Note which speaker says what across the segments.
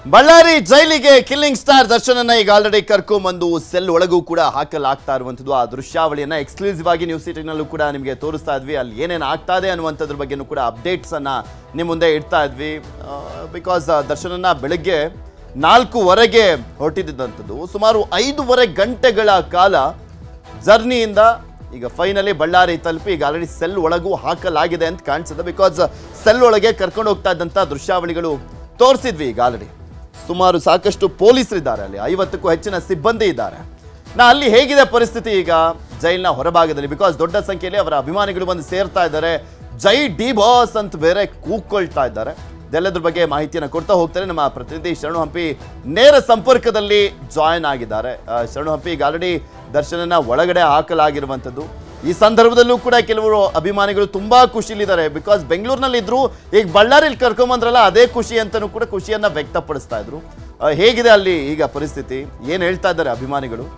Speaker 1: ಬಳ್ಳಾರಿ ಜೈಲಿಗೆ killing star ದರ್ಶನನ್ನ ಈಗ already ಕರ್ಕೊಂಬಂದು ಸೆಲ್ ಒಳಗೂ ಕೂಡ ಹಾಕಲಾಗ್ತಾ ಇರುವಂಥದ್ದು ಆ ದೃಶ್ಯಾವಳಿಯನ್ನ ಎಕ್ಸ್ಕ್ಲೂಸಿವ್ ಆಗಿ ನ್ಯೂಸ್ ಸಿಟಿನಲ್ಲೂ ಕೂಡ ನಿಮಗೆ ತೋರಿಸ್ತಾ ಇದ್ವಿ ಅಲ್ಲಿ ಏನೇನು ಆಗ್ತಾ ಇದೆ ಅನ್ನುವಂಥದ್ರ ಬಗ್ಗೆನೂ ಕೂಡ ಅಪ್ಡೇಟ್ಸ್ ಅನ್ನ ನಿಮ್ಮ ಮುಂದೆ ಇಡ್ತಾ ಇದ್ವಿ ಬಿಕಾಸ್ ದರ್ಶನನ್ನ ಬೆಳಗ್ಗೆ ನಾಲ್ಕೂವರೆಗೆ ಹೊರಟಿದ್ದಂಥದ್ದು ಸುಮಾರು ಐದೂವರೆ ಗಂಟೆಗಳ ಕಾಲ ಜರ್ನಿಯಿಂದ ಈಗ ಫೈನಲಿ ಬಳ್ಳಾರಿ ತಲುಪಿ ಈಗ ಆಲ್ರೆಡಿ ಸೆಲ್ ಒಳಗೂ ಹಾಕಲಾಗಿದೆ ಅಂತ ಕಾಣಿಸುತ್ತೆ ಬಿಕಾಸ್ ಸೆಲ್ ಒಳಗೆ ಕರ್ಕೊಂಡು ಹೋಗ್ತಾ ಇದ್ದಂಥ ದೃಶ್ಯಾವಳಿಗಳು ತೋರಿಸಿದ್ವಿ ಈಗ ಆಲ್ರೆಡಿ ಸುಮಾರು ಸಾಕಷ್ಟು ಪೊಲೀಸರಿದ್ದಾರೆ ಅಲ್ಲಿ ಐವತ್ತಕ್ಕೂ ಹೆಚ್ಚಿನ ಸಿಬ್ಬಂದಿ ಇದ್ದಾರೆ ನಾ ಅಲ್ಲಿ ಹೇಗಿದೆ ಪರಿಸ್ಥಿತಿ ಈಗ ಜೈಲಿನ ಹೊರಭಾಗದಲ್ಲಿ ಬಿಕಾಸ್ ದೊಡ್ಡ ಸಂಖ್ಯೆಯಲ್ಲಿ ಅವರ ಅಭಿಮಾನಿಗಳು ಬಂದು ಸೇರ್ತಾ ಇದ್ದಾರೆ ಜೈ ಡಿ ಬಾಸ್ ಅಂತ ಬೇರೆ ಕೂಗ್ಕೊಳ್ತಾ ಇದ್ದಾರೆ ಇದೆಲ್ಲದ್ರ ಬಗ್ಗೆ ಮಾಹಿತಿಯನ್ನು ಕೊಡ್ತಾ ಹೋಗ್ತಾರೆ ನಮ್ಮ ಪ್ರತಿನಿಧಿ ಶರಣು ಹಂಪಿ ನೇರ ಸಂಪರ್ಕದಲ್ಲಿ ಜಾಯಿನ್ ಆಗಿದ್ದಾರೆ ಆ, ಶರಣು ಹಂಪಿ ಈಗ ಆಲ್ರೆಡಿ ದರ್ಶನನ ಒಳಗಡೆ ಹಾಕಲಾಗಿರುವಂಥದ್ದು ಈ ಸಂದರ್ಭದಲ್ಲೂ ಕೂಡ ಕೆಲವರು ಅಭಿಮಾನಿಗಳು ತುಂಬಾ ಖುಷಿಲಿದ್ದಾರೆ ಬಿಕಾಸ್ ಬೆಂಗಳೂರಿನಲ್ಲಿ ಇದ್ರು ಈಗ ಬಳ್ಳಾರಿಲಿ ಕರ್ಕೊಂಬಂದ್ರಲ್ಲ ಅದೇ ಖುಷಿ ಅಂತಲೂ ಕೂಡ ಖುಷಿಯನ್ನ ವ್ಯಕ್ತಪಡಿಸ್ತಾ ಇದ್ರು ಆ, ಹೇಗಿದೆ ಅಲ್ಲಿ ಈಗ ಪರಿಸ್ಥಿತಿ ಏನ್ ಹೇಳ್ತಾ ಇದ್ದಾರೆ ಅಭಿಮಾನಿಗಳು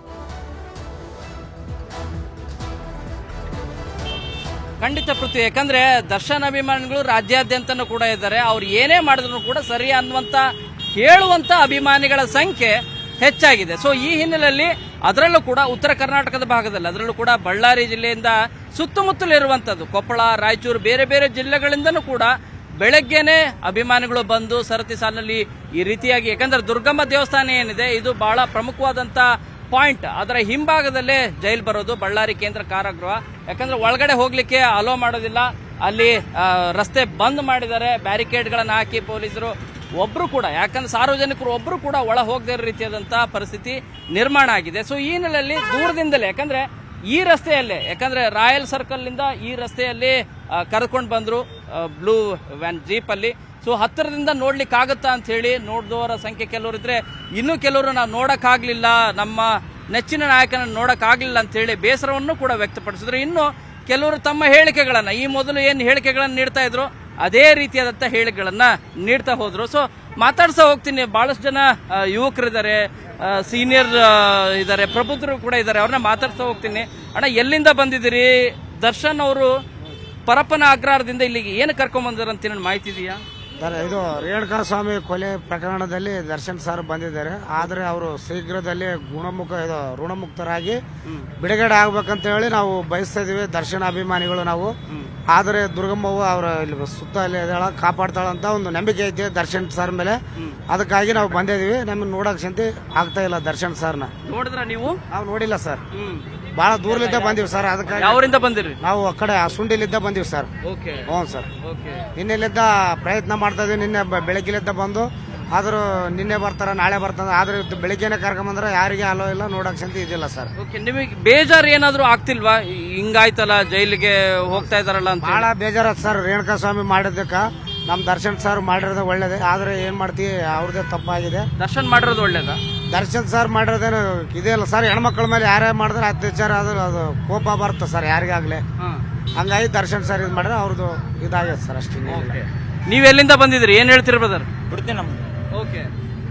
Speaker 2: ಖಂಡಿತ ಪೃಥ್ವಿ ಯಾಕಂದ್ರೆ ದರ್ಶನ್ ಅಭಿಮಾನಿಗಳು ರಾಜ್ಯಾದ್ಯಂತನೂ ಕೂಡ ಇದ್ದಾರೆ ಅವ್ರು ಏನೇ ಮಾಡಿದ್ರು ಕೂಡ ಸರಿ ಅನ್ನುವಂತ ಹೇಳುವಂತ ಅಭಿಮಾನಿಗಳ ಸಂಖ್ಯೆ ಹೆಚ್ಚಾಗಿದೆ ಸೊ ಈ ಹಿನ್ನೆಲೆಯಲ್ಲಿ ಅದರಲ್ಲೂ ಕೂಡ ಉತ್ತರ ಕರ್ನಾಟಕದ ಭಾಗದಲ್ಲಿ ಅದರಲ್ಲೂ ಕೂಡ ಬಳ್ಳಾರಿ ಜಿಲ್ಲೆಯಿಂದ ಸುತ್ತಮುತ್ತಲಿರುವಂಥದ್ದು ಕೊಪ್ಪಳ ರಾಯಚೂರು ಬೇರೆ ಬೇರೆ ಜಿಲ್ಲೆಗಳಿಂದನೂ ಕೂಡ ಬೆಳಗ್ಗೆನೆ ಅಭಿಮಾನಿಗಳು ಬಂದು ಸರತಿ ಸಾಲಿನಲ್ಲಿ ಈ ರೀತಿಯಾಗಿ ಯಾಕಂದ್ರೆ ದುರ್ಗಮ್ಮ ದೇವಸ್ಥಾನ ಏನಿದೆ ಇದು ಬಹಳ ಪ್ರಮುಖವಾದಂತ ಪಾಯಿಂಟ್ ಅದರ ಹಿಂಭಾಗದಲ್ಲೇ ಜೈಲ್ ಬರೋದು ಬಳ್ಳಾರಿ ಕೇಂದ್ರ ಕಾರಾಗೃಹ ಯಾಕಂದ್ರೆ ಒಳಗಡೆ ಹೋಗ್ಲಿಕ್ಕೆ ಅಲೋ ಮಾಡೋದಿಲ್ಲ ಅಲ್ಲಿ ಆ, ರಸ್ತೆ ಬಂದ್ ಮಾಡಿದ್ದಾರೆ ಬ್ಯಾರಿಕೇಡ್ಗಳನ್ನು ಹಾಕಿ ಪೊಲೀಸರು ಒಬ್ರು ಕೂಡ ಯಾಕಂದ್ರೆ ಸಾರ್ವಜನಿಕರು ಒಬ್ರು ಕೂಡ ಒಳ ಹೋಗದೇ ಇರೋ ರೀತಿಯಾದಂತಹ ಪರಿಸ್ಥಿತಿ ನಿರ್ಮಾಣ ಆಗಿದೆ ಸೊ ಈ ಹಿನ್ನೆಲೆಯಲ್ಲಿ ದೂರದಿಂದಲೇ ಯಾಕಂದ್ರೆ ಈ ರಸ್ತೆಯಲ್ಲೇ ಯಾಕಂದ್ರೆ ರಾಯಲ್ ಸರ್ಕಲ್ ನಿಂದ ಈ ರಸ್ತೆಯಲ್ಲಿ ಕರ್ಕೊಂಡು ಬಂದ್ರು ಬ್ಲೂ ವ್ಯಾನ್ ಜೀಪ್ ಅಲ್ಲಿ ಸೊ ಹತ್ತಿರದಿಂದ ನೋಡ್ಲಿಕ್ಕೆ ಆಗುತ್ತಾ ಅಂತ ಹೇಳಿ ನೋಡಿದವರ ಸಂಖ್ಯೆ ಕೆಲವರು ಇದ್ರೆ ಇನ್ನೂ ಕೆಲವರು ನಾವು ನೋಡಕ್ಕಾಗ್ಲಿಲ್ಲ ನಮ್ಮ ನೆಚ್ಚಿನ ನಾಯಕನ ನೋಡಕ್ಕಾಗ್ಲಿಲ್ಲ ಅಂತ ಹೇಳಿ ಬೇಸರವನ್ನು ಕೂಡ ವ್ಯಕ್ತಪಡಿಸಿದ್ರು ಇನ್ನು ಕೆಲವರು ತಮ್ಮ ಹೇಳಿಕೆಗಳನ್ನ ಈ ಮೊದಲು ಏನು ಹೇಳಿಕೆಗಳನ್ನ ನೀಡ್ತಾ ಇದ್ರು ಅದೇ ರೀತಿಯಾದಂತ ಹೇಳಿಕೆಗಳನ್ನ ನೀಡ್ತಾ ಹೋದ್ರು ಸೊ ಮಾತಾಡ್ತಾ ಹೋಗ್ತೀನಿ ಬಹಳಷ್ಟು ಜನ ಆ, ಯುವಕರಿದ್ದಾರೆ ಸೀನಿಯರ್ ಇದ್ದಾರೆ ಪ್ರಬುದ್ಧರು ಕೂಡ ಇದ್ದಾರೆ ಅವ್ರನ್ನ ಮಾತಾಡ್ತಾ ಹೋಗ್ತೀನಿ ಅಣ್ಣ ಎಲ್ಲಿಂದ ಬಂದಿದ್ದೀರಿ ದರ್ಶನ್ ಅವರು ಪರಪ್ಪನ ಅಗ್ರಹಾರದಿಂದ ಇಲ್ಲಿಗೆ ಏನು ಕರ್ಕೊಂಡ್ ಬಂದಿದ್ದಾರೆ ಅಂತ ಏನಾದ್ರು ಮಾಹಿತಿ ಇದೆಯಾ
Speaker 3: ಸರ್ ಇದು ರೇಣುಕಾ ಸ್ವಾಮಿ ಕೊಲೆ ಪ್ರಕರಣದಲ್ಲಿ ದರ್ಶನ್ ಸರ್ ಬಂದಿದ್ದಾರೆ ಆದ್ರೆ ಅವರು ಶೀಘ್ರದಲ್ಲಿ ಗುಣಮುಖ ಇದು ಋಣಮುಕ್ತರಾಗಿ ಬಿಡುಗಡೆ ಆಗ್ಬೇಕಂತ ಹೇಳಿ ನಾವು ಬಯಸ್ತಾ ಇದೀವಿ ದರ್ಶನ ಅಭಿಮಾನಿಗಳು ನಾವು ಆದರೆ ದುರ್ಗಮ್ಮವ್ವ ಅವರ ಇಲ್ಲಿ ಸುತ್ತ ಅಲ್ಲಿ ಇದಾಳ ಕಾಪಾಡ್ತಾಳ ಅಂತ ಒಂದು ನಂಬಿಕೆ ಐತಿ ದರ್ಶನ್ ಸರ್ ಮೇಲೆ ಅದಕ್ಕಾಗಿ ನಾವು ಬಂದಿದೀವಿ ನಮಗೆ ನೋಡಕ್ ಸಂತಿ ಆಗ್ತಾ ಇಲ್ಲ ದರ್ಶನ್ ಸರ್ನ
Speaker 2: ನೋಡಿದ್ರ ನೀವು
Speaker 3: ನಾವು ನೋಡಿಲ್ಲ ಸರ್ ಬಹಳ ದೂರಲಿದ್ದ ಬಂದಿವಿ ಸರ್ ಅದಕ್ಕಾಗಿ
Speaker 2: ಯಾವರಿಂದ ಬಂದಿರಿ
Speaker 3: ನಾವು ಆ ಕಡೆ ಸುಂಡಿಲಿದ್ದ ಬಂದಿವಿ ಸರ್
Speaker 2: ಓಕೆ
Speaker 3: ಹ್ಞೂ ಸರ್
Speaker 2: ಓಕೆ
Speaker 3: ನಿನ್ನೆಲಿದ್ದ ಪ್ರಯತ್ನ ಮಾಡ್ತಾ ಇದೀವಿ ನಿನ್ನೆ ಬ- ಬೆಳಗ್ಗೆಲಿದ್ದ ಬಂದು ಆದ್ರೂ ನಿನ್ನೆ ಬರ್ತಾರ ನಾಳೆ ಬರ್ತಾರ ಆದ್ರೆ ಇವತ್ತು ಬೆಳಿಗ್ಗೆನೆ ಕರ್ಕೊಂಬಂದ್ರೆ ಯಾರಿಗೆ ಅಲೋ ಇಲ್ಲ ನೋಡಕ್ ಸಂತಿ ಇದಿಲ್ಲ ಸರ್
Speaker 2: ಓಕೆ ನಿಮಗೆ ಬೇಜಾರ್ ಏನಾದ್ರು ಆಗ್ತಿಲ್ವಾ ಹಿಂಗಾಯ್ತಲ್ಲ ಜೈಲಿಗೆ ಹೋಗ್ತಾ ಇದಾರಲ್ಲ ಅಂತ
Speaker 3: ಬಹಳ ಬೇಜಾರತ್ ಸರ್ ರೇಣುಕಾ ಸ್ವಾಮಿ ಮಾಡಿದ್ದಕ್ಕ ನಮ್ ದರ್ಶನ್ ಸರ್ ಮಾಡಿರೋದು ಒಳ್ಳೇದೇ ಆದ್ರೆ ಏನ್ ಮಾಡ್ತೀವಿ ಅವ್ರದೇ ತಪ್ಪಾಗಿದೆ
Speaker 2: ದರ್ಶನ್ ಮಾಡಿರೋದು ಒಳ್ಳೇದಾ
Speaker 3: ದರ್ಶನ್ ಸರ್ ಮಾಡಿರೋದೇನು ಇದೇ ಇಲ್ಲ ಸರ್ ಹೆಣ್ಮಕ್ಳ ಮೇಲೆ ಯಾರೇ ಮಾಡಿದ್ರೆ ಅತ್ಯಾಚಾರ ಅದು ಅದು ಕೋಪ ಬರುತ್ತೆ ಸರ್ ಯಾರಿಗಾಗ್ಲಿ ಹಂಗಾಗಿ ದರ್ಶನ್ ಸರ್ ಇದು ಮಾಡಿದ್ರೆ ಅವ್ರದ್ದು ಇದಾಗಿದೆ ಸರ್ ಅಷ್ಟೇ
Speaker 2: ನೀವ್ ಎಲ್ಲಿಂದ ಬಂದಿದ್ರಿ ಏನ್ ಹೇಳ್ತೀರಿ ಬ್ರದರ್
Speaker 4: ಬಿಡ್ತೀನಿ ನಮ್ಗೆ
Speaker 2: ಓಕೆ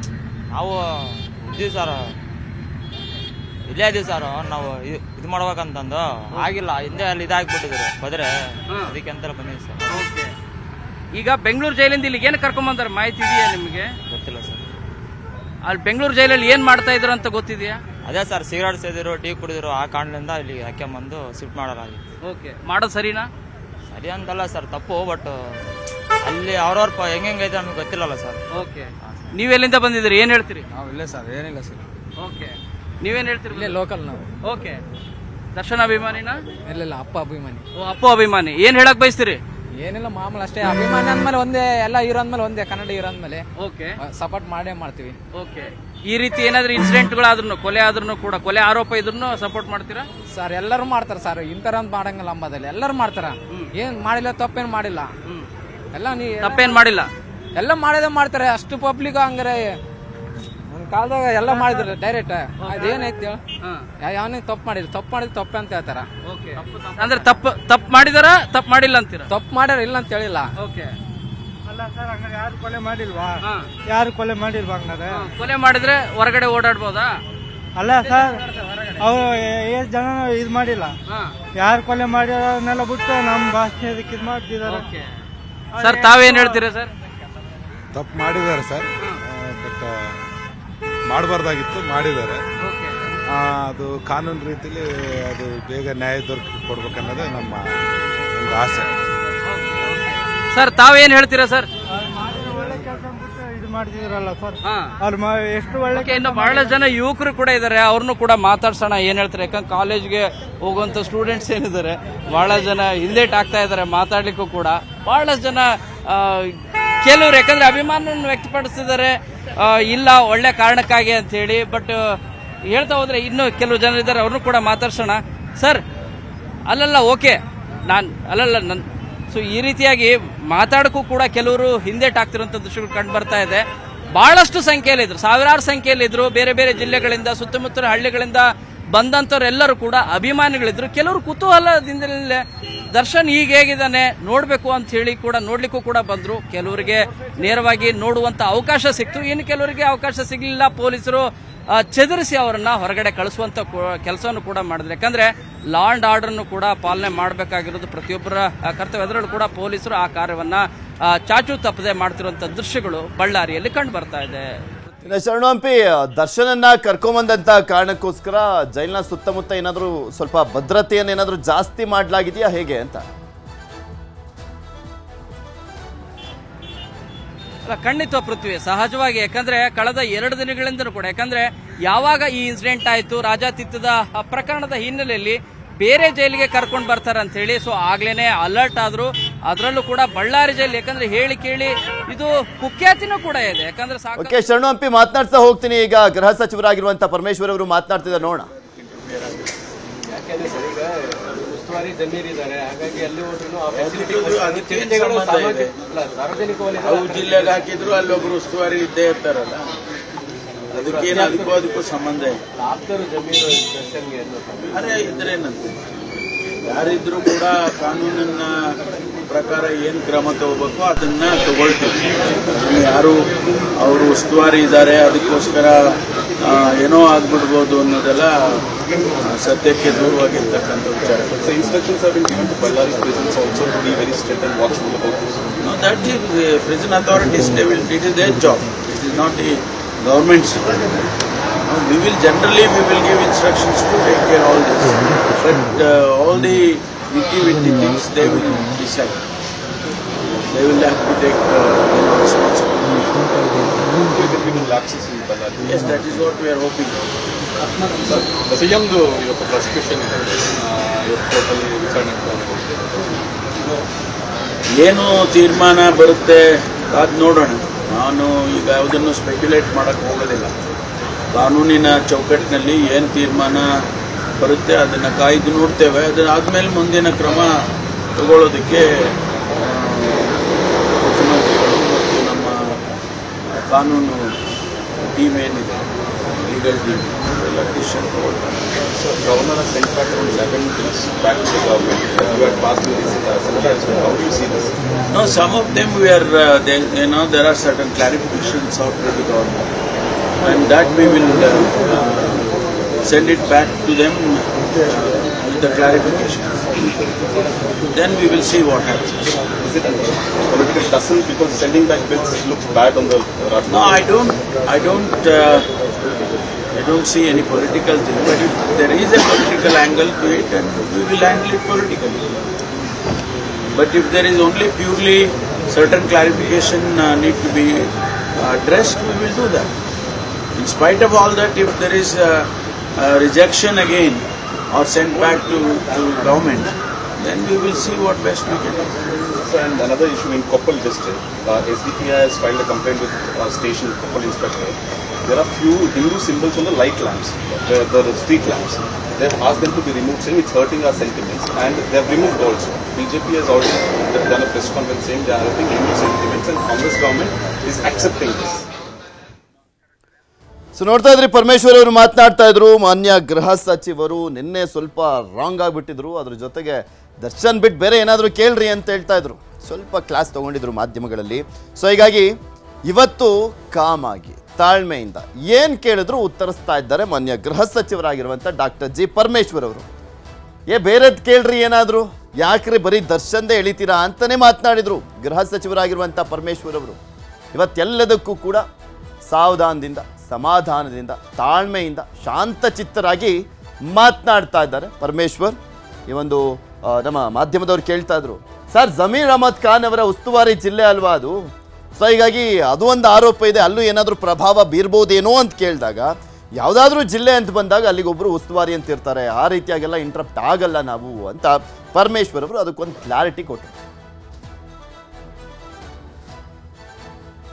Speaker 4: ನಾವು ಇದೀವಿ ಸರ್ ಇಲ್ಲೇ ಇದೀವಿ ಸರ್ ನಾವು ಇ- ಇದು ಮಾಡ್ಬೇಕಂತಂದು ಆಗಿಲ್ಲ ಹಿಂದೆ ಅಲ್ಲಿ ಇದಾಗ್ಬಿಟ್ಟಿದ್ರು ಬದ್ರೆ ಅದಕ್ಕೆ ಅಂತ ಬಂದಿದ್ದೀವಿ ಸರ್
Speaker 2: ಓಕೆ ಈಗ ಬೆಂಗಳೂರು ಜೈಲಿಂದ ಇಲ್ಲಿಗೆ ಏನು ಕರ್ಕೊಂಡ್ ಬಂದಾರ ಮಾಹಿತಿ ಇದೆಯಾ ನಿಮಗೆ
Speaker 4: ಗೊತ್ತಿಲ್ಲ ಸರ್
Speaker 2: ಅಲ್ಲಿ ಬೆಂಗಳೂರು ಜೈಲಲ್ಲಿ ಏನ್ ಮಾಡ್ತಾ ಇದ್ರು ಅಂತ ಗೊತ್ತಿದೆಯಾ
Speaker 4: ಅದೇ ಸರ್ ಸಿಗರೇಟ್ ಸೇದಿರು ಟೀ ಕುಡಿದಿರು ಆ ಕಾರಣದಿಂದ ಇಲ್ಲಿ ಹಾಕ್ಯಂಬಂದು ಶಿಫ್ಟ್ ಮಾಡಲಾಗಿತ್ತು
Speaker 2: ಓಕೆ ಮಾಡೋದು ಸರಿನಾ
Speaker 4: ಸರಿ ಅಂತಲ್ಲ ಸರ್ ತಪ್ಪು ಬಟ್ ಅಲ್ಲಿ ಅವ್ರವ್ರ ಪ ಹೆಂಗೈತೆ ನಮ್ಗೆ ಗೊತ್ತಿಲ್ಲಲ್ಲ ಸರ್
Speaker 2: ಓಕೆ ನೀವ್ ಎಲ್ಲಿಂದ ಬಂದಿದ್ದೀರಿ ಏನ್ ಹೇಳ್ತೀರಿ
Speaker 5: ನಾವು ಇಲ್ಲೇ ಸರ್ ಏನಿಲ್ಲ ಸರ್
Speaker 2: ಓಕೆ ನೀವೇನ್ ಹೇಳ್ತೀರಿ
Speaker 5: ಇಲ್ಲೇ ಲೋಕಲ್ ನಾವು
Speaker 2: ಓಕೆ ದರ್ಶನ ಅಭಿಮಾನಿನ
Speaker 5: ಇಲ್ಲೆಲ್ಲ ಅಪ್ಪ ಅಭಿಮಾನಿ
Speaker 2: ಓ ಅಪ್ಪು ಅಭಿಮಾನಿ ಏನ್ ಹೇಳಕ್ ಬಯಸ್ತೀರಿ
Speaker 5: ಏನಿಲ್ಲ ಮಾಮೂಲು ಅಷ್ಟೇ ಅಭಿಮಾನಿ ಅಂದ್ಮೇಲೆ ಒಂದೇ ಎಲ್ಲ ಹೀರೋ ಅಂದ್ಮೇಲೆ ಒಂದೇ ಕನ್ನಡ ಹೀರೋ ಅಂದ್ಮೇಲೆ
Speaker 2: ಓಕೆ
Speaker 5: ಸಪೋರ್ಟ್ ಮಾಡೇ ಮಾಡ್ತೀವಿ
Speaker 2: ಓಕೆ ಈ ರೀತಿ ಏನಾದ್ರೂ ಇನ್ಸಿಡೆಂಟ್ಗಳಾದ್ರೂ ಕೊಲೆ ಆದ್ರೂ ಕೂಡ ಕೊಲೆ ಆರೋಪ ಇದ್ರೂ ಸಪೋರ್ಟ್ ಮಾಡ್ತೀರಾ
Speaker 5: ಸರ್ ಎಲ್ಲರೂ ಮಾಡ್ತಾರೆ ಸರ್ ಇಂತರ ಅಂತ ಮಾಡಂಗಿಲ್ಲ ಅಂಬದಲ್ಲಿ ಎಲ್ಲರೂ ಮಾಡ್ತಾರ ಏನ್ ಮಾಡಿಲ್ಲ ತಪ್ಪೇನು ಮಾಡಿಲ್ಲ ಎಲ್ಲ ನೀ
Speaker 2: ತಪ್ಪೇನ್ ಮಾಡಿಲ್ಲ
Speaker 5: ಎಲ್ಲ ಮಾಡಿದೆ ಮಾಡ್ತಾರೆ ಅಷ್ಟು ಪಬ್ಲಿಕ್ ಹಂಗಾರೆ ಒಂದ್ ಕಾಲದಾಗ ಎಲ್ಲ ಮಾಡಿದ್ರು ಡೈರೆಕ್ಟ್ ಅದೇನೈತಿ ಯಾವನೇ ತಪ್ಪು ಮಾಡಿದ್ರು ತಪ್ಪು ಮಾಡಿದ್ರೆ ತಪ್ಪೆ ಅಂತ ಹೇಳ್ತಾರ
Speaker 2: ಅಂದ್ರೆ ತಪ್ಪು ತಪ್ಪು ಮಾಡಿದಾರ ತಪ್ಪು ಮಾಡಿಲ್ಲ ಅಂತೀರಾ
Speaker 5: ತಪ್ಪು ಮಾಡ್ಯಾರ ಇಲ್ಲ ಅಂತ ಹೇಳಿಲ್ಲ
Speaker 2: ಓಕೆ
Speaker 3: ಅಲ್ಲ ಸರ್ ಹಂಗಾರೆ ಯಾರು ಕೊಲೆ ಮಾಡಿಲ್ವಾ ಯಾರು ಕೊಲೆ ಮಾಡಿಲ್ವಾ ಹಂಗಾರೆ
Speaker 2: ಕೊಲೆ ಮಾಡಿದ್ರೆ ಹೊರಗಡೆ ಓಡಾಡ್ಬೋದಾ
Speaker 3: ಅಲ್ಲ ಸರ್ ಅವರು ಎಷ್ಟು ಜನ ಇದು ಮಾಡಿಲ್ಲ ಯಾರು ಕೊಲೆ ಮಾಡಿರೋನೆಲ್ಲ ಬಿಟ್ಟು ನಮ್ಮ ಭಾಷೆ ಇದಕ್ಕೆ ಇದು ಮಾಡ್ತಿದ್ದಾರೆ
Speaker 2: ಸರ್ ತಾವೇನ್ ಹೇಳ್ತೀರಾ ಸರ್
Speaker 6: ತಪ್ಪು ಮಾಡಿದ್ದಾರೆ ಸರ್ ಆ, ಬಟ್ ಮಾಡಬಾರ್ದಾಗಿತ್ತು ಮಾಡಿದ್ದಾರೆ ಆ, ಅದು ಕಾನೂನು ರೀತಿಲಿ ಅದು ಬೇಗ ನ್ಯಾಯ ದೊರಕಿ ಕೊಡ್ಬೇಕನ್ನೋದೇ ನಮ್ಮ ಒಂದು ಆಸೆ
Speaker 2: ಸರ್ ತಾವೇನ್ ಹೇಳ್ತೀರಾ ಸರ್
Speaker 3: ಇದು ಮಾಡ್ತಿದ್ರಲ್ಲ ಸರ್
Speaker 2: ಹಾ
Speaker 3: ಅವ್ರು ಎಷ್ಟು ಒಳ್ಳೆ
Speaker 2: ಓಕೆ, ಇನ್ನು ಬಹಳ ಜನ ಯುವಕರು ಕೂಡ ಇದ್ದಾರೆ ಅವ್ರನ್ನು ಕೂಡ ಮಾತಾಡ್ಸೋಣ ಏನ್ ಹೇಳ್ತಾರೆ ಯಾಕಂದ್ರೆ ಕಾಲೇಜ್ಗೆ ಹೋಗುವಂತ ಸ್ಟೂಡೆಂಟ್ಸ್ ಏನಿದ್ದಾರೆ ಬಹಳ ಜನ ಹಿಂದೇಟ್ ಆಗ್ತಾ ಇದ್ದಾರೆ ಮಾತಾಡ್ಲಿಕ್ಕೂ ಕೂಡ ಬಹಳಷ್ಟು ಜನ ಆ, ಕೆಲವ್ರು ಯಾಕಂದ್ರೆ ಅಭಿಮಾನವನ್ನು ವ್ಯಕ್ತಪಡಿಸ್ತಿದ್ದಾರೆ ಆ, ಇಲ್ಲ ಒಳ್ಳೆ ಕಾರಣಕ್ಕಾಗಿ ಅಂತ ಹೇಳಿ ಬಟ್ ಹೇಳ್ತಾ ಹೋದ್ರೆ ಇನ್ನು ಕೆಲವು ಜನ ಇದ್ದಾರೆ ಅವ್ರನ್ನು ಕೂಡ ಮಾತಾಡ್ಸೋಣ ಸರ್ ಅಲ್ಲಲ್ಲ ಓಕೆ ನಾನ್ ಅಲ್ಲಲ್ಲ ನನ್ ಸೊ ಈ ರೀತಿಯಾಗಿ ಮಾತಾಡಕ್ಕೂ ಕೂಡ ಕೆಲವರು ಹಿಂದೇಟ್ ಆಗ್ತಿರುವಂತ ದೃಶ್ಯಗಳು ಕಂಡು ಬರ್ತಾ ಇದೆ ಬಹಳಷ್ಟು ಸಂಖ್ಯೆಯಲ್ಲಿ ಇದ್ರು ಸಾವಿರಾರು ಸಂಖ್ಯೆಯಲ್ಲಿ ಇದ್ರು ಬೇರೆ ಬೇರೆ ಜಿಲ್ಲೆಗಳಿಂದ ಸುತ್ತಮುತ್ತಲ ಹಳ್ಳಿಗಳಿಂದ ಬಂದಂತವರೆಲ್ಲರೂ ಕೂಡ ಅಭಿಮಾನಿಗಳಿದ್ರು ಕೆಲವರು ಕುತೂಹಲದಿಂದಲೇ ದರ್ಶನ್ ಈಗ ಹೇಗಿದ್ದಾನೆ ನೋಡ್ಬೇಕು ಅಂತ ಹೇಳಿ ಕೂಡ ನೋಡ್ಲಿಕ್ಕೂ ಕೂಡ ಬಂದ್ರು ಕೆಲವರಿಗೆ ನೇರವಾಗಿ ನೋಡುವಂತ ಅವಕಾಶ ಸಿಕ್ತು ಇನ್ನು ಕೆಲವರಿಗೆ ಅವಕಾಶ ಸಿಗಲಿಲ್ಲ ಪೊಲೀಸರು ಆ, ಚದುರಿಸಿ ಅವರನ್ನ ಹೊರಗಡೆ ಕಳಿಸುವಂತ ಕೆಲಸವನ್ನು ಕೂಡ ಮಾಡಿದ್ರು ಯಾಕಂದ್ರೆ ಲಾ ಅಂಡ್ ಆರ್ಡರ್ ಕೂಡ ಪಾಲನೆ ಮಾಡಬೇಕಾಗಿರೋದು ಪ್ರತಿಯೊಬ್ಬರ ಆ, ಕರ್ತವ್ಯ ಅದರಲ್ಲೂ ಕೂಡ ಪೊಲೀಸರು ಆ ಕಾರ್ಯವನ್ನ ಆ, ಚಾಚು ತಪ್ಪದೆ ಮಾಡ್ತಿರುವಂತ ದೃಶ್ಯಗಳು ಬಳ್ಳಾರಿಯಲ್ಲಿ ಕಂಡು ಬರ್ತಾ ಇದೆ
Speaker 1: ಇನ್ನು ಶರಣು ದರ್ಶನನ್ನ ಕರ್ಕೊಂಬಂದಂತ ಕಾರಣಕ್ಕೋಸ್ಕರ ಜೈಲ್ನ ಸುತ್ತಮುತ್ತ ಏನಾದರೂ ಸ್ವಲ್ಪ ಭದ್ರತೆಯನ್ನು ಏನಾದರೂ ಜಾಸ್ತಿ ಮಾಡಲಾಗಿದೆಯಾ ಹೇಗೆ ಅಂತ
Speaker 2: ಅಲ್ಲ ಖಂಡಿತ ಪೃಥ್ವಿ ಸಹಜವಾಗಿ ಯಾಕಂದ್ರೆ ಕಳೆದ ಎರಡು ದಿನಗಳಿಂದಲೂ ಕೂಡ ಯಾಕಂದ್ರೆ ಯಾವಾಗ ಈ ಇನ್ಸಿಡೆಂಟ್ ಆಯ್ತು ರಾಜಾತಿಥ್ಯದ ಆ ಪ್ರಕರಣದ ಹಿನ್ನೆಲೆಯಲ್ಲಿ ಬೇರೆ ಜೈಲಿಗೆ ಕರ್ಕೊಂಡು ಬರ್ತಾರೆ ಅಂತ ಹೇಳಿ ಸೊ ಆಗ್ಲೇನೆ ಅಲರ್ಟ್ ಆದ್ರು ಅದರಲ್ಲೂ ಕೂಡ ಬಳ್ಳಾರಿ ಜೈಲು ಯಾಕಂದ್ರೆ ಹೇಳಿ ಕೇಳಿ ಇದು ಕುಖ್ಯಾತಿನೂ ಕೂಡ ಇದೆ ಯಾಕಂದ್ರೆ ಸಾಕು
Speaker 1: ಓಕೆ ಶರಣು ಹಂಪಿ ಮಾತನಾಡ್ತಾ ಹೋಗ್ತೀನಿ ಈಗ ಗೃಹ ಸಚಿವರಾಗಿರುವಂತ ಪರಮೇಶ್ವರ್ ಅವರು ಮಾತನಾಡ್ತಿದ್ದಾರೆ ನೋಡೋಣ
Speaker 7: ಯಾಕೆಂದ್ರೆ ಸರ್ ಈಗ ಉಸ್ತುವಾರಿ ಜಮೀರಿದ್ದಾರೆ ಹಾಗಾಗಿ ಅಲ್ಲಿ ಹೋದ್ರು ಆ ಫೆಸಿಲಿಟಿಗಳು ಅದು ಚಿಂತೆಗಳು ಸಾಮಾಜಿಕ ಅಲ್ಲ, ಸಾರ್ವಜನಿಕ ವಲಯದ
Speaker 8: ಅವು ಜಿಲ್ಲೆಗೆ ಹಾಕಿದ್ರು ಅಲ್ಲೊಬ್ರು ಉಸ್ತುವಾರಿ ಇದ್ದೇ ಇರ್ತಾರಲ್ಲ ಅದಕ್ಕೇನು ಅದಕ್ಕೂ ಅದಕ್ಕೂ ಸಂಬಂಧ ಇಲ್ಲ
Speaker 7: ಆಪ್ತರು ಜಮೀನು ದರ್ಶನ್ಗೆ ಅನ್ನೋ ಸರ್.
Speaker 8: ಅರೆ ಇದ್ರೇನಂತೆ ಯಾರಿದ್ರು ಕೂಡ ಕಾನೂನಿನ ಪ್ರಕಾರ ಏನು ಕ್ರಮ ತಗೋಬೇಕು ಅದನ್ನ ತಗೊಳ್ತೀವಿ ನೀವು ಯಾರು ಅವರು ಉಸ್ತುವಾರಿ ಇದ್ದಾರೆ ಅದಕ್ಕೋಸ್ಕರ ಆ, ಏನೋ ಆಗ್ಬಿಡ್ಬೋದು ಅನ್ನೋದೆಲ್ಲ ಆ, ಸತ್ಯಕ್ಕೆ ದೂರವಾಗಿರ್ತಕ್ಕಂಥ ವಿಚಾರ
Speaker 9: So instructions have been given to Ballari prisons also to be very strict and watchful about this.
Speaker 8: No, that is the prison authorities, they will, it is their job. It is not the government's job. No, we will generally, we will give instructions to take care all this. But uh, all the nitty-gritty things, they will decide. They will have to take uh, responsibility.
Speaker 9: We can begin lapses in Ballari.
Speaker 8: Yes, that is what we are hoping.
Speaker 9: So ಒಂದು ಇವತ್ತು prosecution ಇದೆ ಆ, ಇವತ್ತು ಕೋರ್ಟಲ್ಲಿ ವಿಚಾರಣೆ ಮಾಡ್ತಾರೆ.
Speaker 8: ಏನು ತೀರ್ಮಾನ ಬರುತ್ತೆ ಅದು ನೋಡೋಣ ನಾನು ಈಗ ಯಾವುದನ್ನು ಸ್ಪೆಕ್ಯುಲೇಟ್ ಮಾಡಕ್ಕೆ ಹೋಗೋದಿಲ್ಲ ಕಾನೂನಿನ ಚೌಕಟ್ಟಿನಲ್ಲಿ ಏನು ತೀರ್ಮಾನ ಬರುತ್ತೆ ಅದನ್ನು ಕಾಯ್ದು ನೋಡ್ತೇವೆ ಅದನ್ನಾದ್ಮೇಲೆ ಮುಂದಿನ ಕ್ರಮ ತಗೊಳ್ಳೋದಕ್ಕೆ ಆ, ಮುಖ್ಯಮಂತ್ರಿಗಳು ಮತ್ತು ನಮ್ಮ ಕಾನೂನು ಟೀಮ್ ಏನಿದೆ ಲೀಗಲ್ ಟೀಮ್ ಎಲ್ಲ ಡಿಸಿಷನ್ ತಗೊಳ್ತಾರೆ
Speaker 9: So governor has sent back around 11 bills back to the government. You had passed this uh, Senate as well. How do you see this?
Speaker 8: No, some of them we are, uh, they, you know, there are certain clarifications out to the government. And that we will uh, uh, send it back to them uh, with the clarifications. Then we will see what happens.
Speaker 9: Is it a political tussle because sending back bills looks bad on the uh,
Speaker 8: No, I don't, I don't, uh, I don't see any political thing. But if there is a political angle to it, and we will handle it politically. But if there is only purely certain clarification uh, need to be addressed, we will do that. In spite of all that, if there is uh, uh, rejection again or sent back to, to government, then we will see what best we can do.
Speaker 9: So, and another issue in Koppal district, uh, SDPI has filed a complaint with uh, station Koppal inspector. There are few Hindu symbols on the light lamps, the, the street lamps. They have asked them to be removed, saying it's hurting our sentiments, and they have removed also. BJP has already done a press conference saying they are hurting Hindu sentiments, and Congress government is accepting this.
Speaker 1: So ನೋಡ್ತಾ ಇದ್ರಿ ಪರಮೇಶ್ವರ್ ಅವರು ಮಾತನಾಡ್ತಾ ಇದ್ರು ಮಾನ್ಯ ಗೃಹ ಸಚಿವರು ನಿನ್ನೆ ಸ್ವಲ್ಪ ರಾಂಗ್ ಆಗಿಬಿಟ್ಟಿದ್ರು ಅದ್ರ ಜೊತೆಗೆ ದರ್ಶನ್ ಬಿಟ್ಟು ಬೇರೆ ಏನಾದರೂ ಕೇಳ್ರಿ ಅಂತ ಹೇಳ್ತಾ ಇದ್ರು ಸ್ವಲ್ಪ ಕ್ಲಾಸ್ ತಗೊಂಡಿದ್ರು ಮಾಧ್ಯಮಗಳಲ್ಲಿ ಸೊ ಹೀಗಾಗಿ ಇವತ್ತು ಕಾಮ್ ಆಗಿ ತಾಳ್ಮೆಯಿಂದ ಏನು ಕೇಳಿದ್ರು ಉತ್ತರಿಸ್ತಾ ಇದ್ದಾರೆ ಮಾನ್ಯ ಗೃಹ ಸಚಿವರಾಗಿರುವಂಥ ಡಾಕ್ಟರ್ ಜಿ ಪರಮೇಶ್ವರ್ ಅವರು ಏ ಬೇರೆದ್ ಕೇಳ್ರಿ ಏನಾದ್ರು ಯಾಕ್ರಿ ಬರೀ ದರ್ಶನ್ದೇ ಎಳಿತೀರಾ ಅಂತಾನೆ ಮಾತನಾಡಿದ್ರು ಗೃಹ ಸಚಿವರಾಗಿರುವಂಥ ಪರಮೇಶ್ವರ್ ಅವರು ಇವತ್ತೆಲ್ಲದಕ್ಕೂ ಕೂಡ ಸಾವಧಾನದಿಂದ ಸಮಾಧಾನದಿಂದ ತಾಳ್ಮೆಯಿಂದ ಶಾಂತಚಿತ್ತರಾಗಿ ಮಾತನಾಡ್ತಾ ಇದ್ದಾರೆ ಪರಮೇಶ್ವರ್ ಈ ಒಂದು ಆ, ನಮ್ಮ ಮಾಧ್ಯಮದವ್ರು ಕೇಳ್ತಾ ಇದ್ರು ಸರ್ ಜಮೀರ್ ಅಹಮದ್ ಖಾನ್ ಅವರ ಉಸ್ತುವಾರಿ ಜಿಲ್ಲೆ ಅಲ್ವಾ ಅದು ಸೊ ಹೀಗಾಗಿ ಅದು ಒಂದು ಆರೋಪ ಇದೆ ಅಲ್ಲೂ ಏನಾದರೂ ಪ್ರಭಾವ ಬೀರ್ಬೋದೇನೋ ಅಂತ ಕೇಳಿದಾಗ ಯಾವುದಾದ್ರೂ ಜಿಲ್ಲೆ ಅಂತ ಬಂದಾಗ ಅಲ್ಲಿಗೆ ಒಬ್ಬರು ಉಸ್ತುವಾರಿ ಅಂತ ಇರ್ತಾರೆ ಆ ರೀತಿಯಾಗೆಲ್ಲ ಇಂಟ್ರಪ್ಟ್ ಆಗಲ್ಲ ನಾವು ಅಂತ ಪರಮೇಶ್ವರ್ ಅವರು ಅದಕ್ಕೊಂದು ಕ್ಲಾರಿಟಿ ಕೊಟ್ಟರು